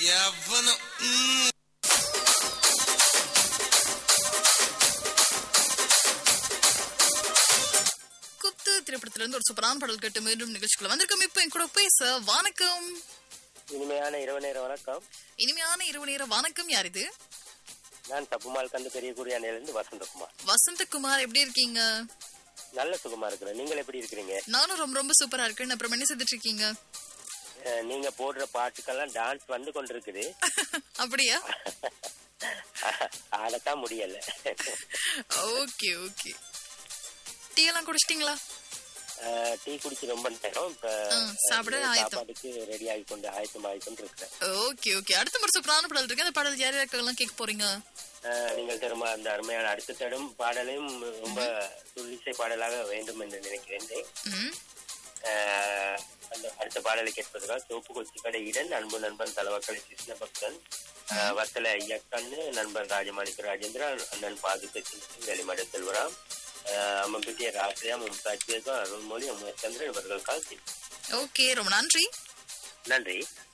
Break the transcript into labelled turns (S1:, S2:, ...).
S1: எவனும் ம்.
S2: குத்து திரைப்படத்துல இருந்து ஒரு சூப்பரான பாடல் கேட்டு மீண்டும் நிகழ்ச்சிக்குள்ள வந்திருக்கோம் இப்ப என் கூட பேச வணக்கம்
S3: இனிமையான இரவு நேர வணக்கம்
S2: இனிமையான இரவு நேர வணக்கம் யார் இது
S3: நான் தப்புமால் கந்து பெரிய குடியானையிலிருந்து வசந்தகுமார்
S2: வசந்தகுமார் எப்படி இருக்கீங்க
S3: நல்ல சுகமா இருக்கிறேன் நீங்கள் எப்படி இருக்கிறீங்க
S2: நானும் ரொம்ப ரொம்ப சூப்பரா இருக்கேன் அப்புறம் என்ன செஞ்சுட்டு இருக்கீங்க
S3: அஹ், நீங்க போடுற பாட்டுக்கெல்லாம் டான்ஸ் வந்து கொண்டிருக்குது
S2: அப்படியா
S3: ஆடத்தான் முடியல
S2: ஓகே ஓகே டீ எல்லாம் குடிச்சிட்டீங்களா
S3: அஹ், டீ குடிச்சு ரொம்ப நேரம் இப்ப
S2: ஆ, சாப்பிட
S3: அஹ்,
S2: ஆயத்தம்.
S3: சாப்பாட்டுக்கு ரெடி ஆகி கொண்டு ஆயத்தம் ஆகி கொண்டு இருக்கிறேன்
S2: ஓகே ஓகே அடுத்த ஒரு சூப்பரான பாடல் இருக்கு அந்த பாடல் யார் யாருக்கெல்லாம் கேட்க போறீங்க
S3: அஹ், நீங்கள் திரும்ப அந்த அருமையான அடுத்த தடும் பாடலையும் ரொம்ப துள்ளிசை பாடலாக வேண்டும் என்று நினைக்கிறேன்
S2: ம்
S3: அஹ், அந்த அடுத்த பாடலை கேட்பதற்காக சோப்பு கொச்சி கடையுடன் அன்பு நண்பன் தலவக்கலை கிருஷ்ண பக்தன் அஹ், வத்தல ஐயக்கண்ணு நண்பன் ராஜமாணிக்க ராஜேந்திரா அண்ணன் பாதுக வெளிமட செல்வராம் அஹ், அம்மம்பிட்டிய ராசியா மும்தாஜ் பேகம் அருள்மொழி அம்மா சந்திரன் இவர்களுக்காக கேட்கிறேன்.
S2: ஓகே ரொம்ப நன்றி
S3: நன்றி